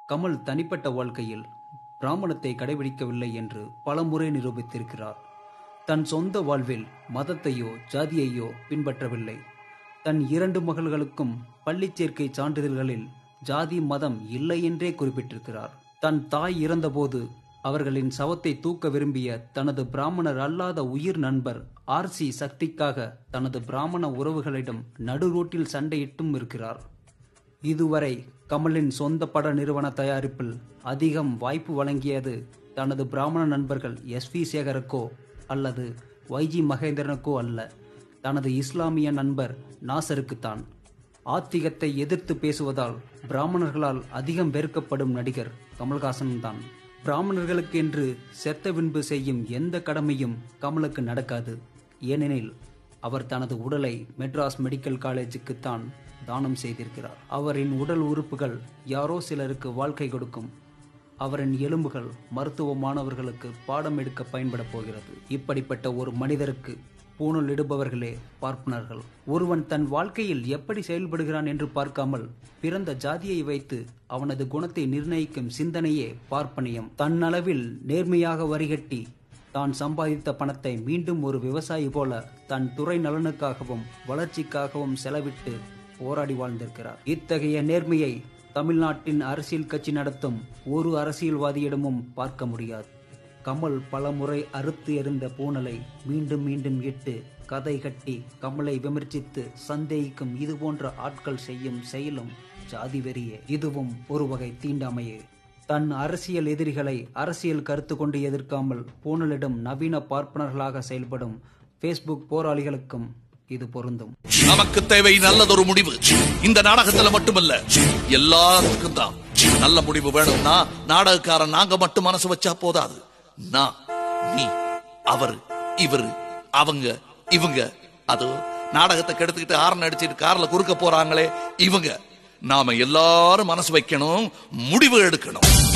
கமல் தனிப்பட்ட வாழ்க்கையில் பிராமணத்தை கடைபிடிக்கவில்லை என்று பலமுறை நிரூபித்திருக்கிறார் தன் சொந்த வாழ்வில் மதத்தையோ ஜாதியையோ பின்பற்றவில்லை தன் இரண்டு மகள்களுக்கும் பள்ளிச் சேர்க்கை சான்றிதழ்களில் ஜாதி மதம் இல்லை என்றே குறிப்பிட்டிருக்கிறார் தன் தாய் இறந்தபோது அவர்களின் சவத்தை தூக்க விரும்பிய தனது பிராமணர் அல்லாத உயிர் நண்பர் ஆர் சி சக்திக்காக தனது பிராமண உறவுகளிடம் நடு ரோட்டில் சண்டையிட்டும் இருக்கிறார் இதுவரை கமலின் சொந்த பட நிறுவன தயாரிப்பில் அதிகம் வாய்ப்பு வழங்கியது தனது பிராமண நண்பர்கள் எஸ் வி சேகருக்கோ அல்லது வைஜி மகேந்திரனுக்கோ அல்ல தனது இஸ்லாமிய நண்பர் நாசருக்குத்தான் ஆத்திகத்தை எதிர்த்து பேசுவதால் பிராமணர்களால் அதிகம் வெறுக்கப்படும் நடிகர் கமல்ஹாசன் தான் பிராமணர்களுக்கு என்று செத்த பின்பு செய்யும் எந்த கடமையும் கமலுக்கு நடக்காது ஏனெனில் அவர் தனது உடலை மெட்ராஸ் மெடிக்கல் காலேஜுக்கு தான் தானம் செய்திருக்கிறார் அவரின் உடல் உறுப்புகள் யாரோ சிலருக்கு வாழ்க்கை கொடுக்கும் அவரின் எலும்புகள் மருத்துவ மாணவர்களுக்கு பாடம் எடுக்க பயன்பட போகிறது இப்படிப்பட்ட ஒரு மனிதருக்கு பூணூல் இடுபவர்களே பார்ப்பனர்கள் ஒருவன் தன் வாழ்க்கையில் எப்படி செயல்படுகிறான் என்று பார்க்காமல் பிறந்த ஜாதியை வைத்து அவனது குணத்தை நிர்ணயிக்கும் சிந்தனையே பார்ப்பனியம் தன்னளவில் நேர்மையாக வரிகட்டி தான் சம்பாதித்த பணத்தை மீண்டும் ஒரு விவசாயி போல தன் துறை நலனுக்காகவும் வளர்ச்சிக்காகவும் செலவிட்டு போராடி வாழ்ந்திருக்கிறார் இத்தகைய நேர்மையை தமிழ்நாட்டின் அரசியல் கட்சி நடத்தும் ஒரு அரசியல்வாதியிடமும் பார்க்க முடியாது கமல் பலமுறை அறுத்து எறிந்த பூனலை மீண்டும் மீண்டும் இட்டு கதை கட்டி கமலை விமர்சித்து சந்தேகிக்கும் இது போன்ற ஆட்கள் செய்யும் செயலும் ஜாதி வெறியே இதுவும் ஒரு வகை தீண்டாமையே தன் அரசியல் எதிரிகளை அரசியல் கருத்து கொண்டு எதிர்க்காமல் பூனலிடம் நவீன பார்ப்பனர்களாக செயல்படும் ஃபேஸ்புக் போராளிகளுக்கும் இது பொருந்தும் நமக்கு தேவை நல்லதொரு முடிவு இந்த நாடகத்துல மட்டுமல்ல எல்லாத்துக்கும் தான் நல்ல முடிவு வேணும்னா நாடகக்காரன் நாங்க மட்டும் மனசு வச்சா போதாது நான் நீ அவரு இவரு அவங்க இவங்க அது நாடகத்தை கெடுத்துக்கிட்டு ஹாரன் அடிச்சிட்டு கார்ல குறுக்க போறாங்களே இவங்க நாம எல்லாரும் மனசு வைக்கணும் முடிவு எடுக்கணும்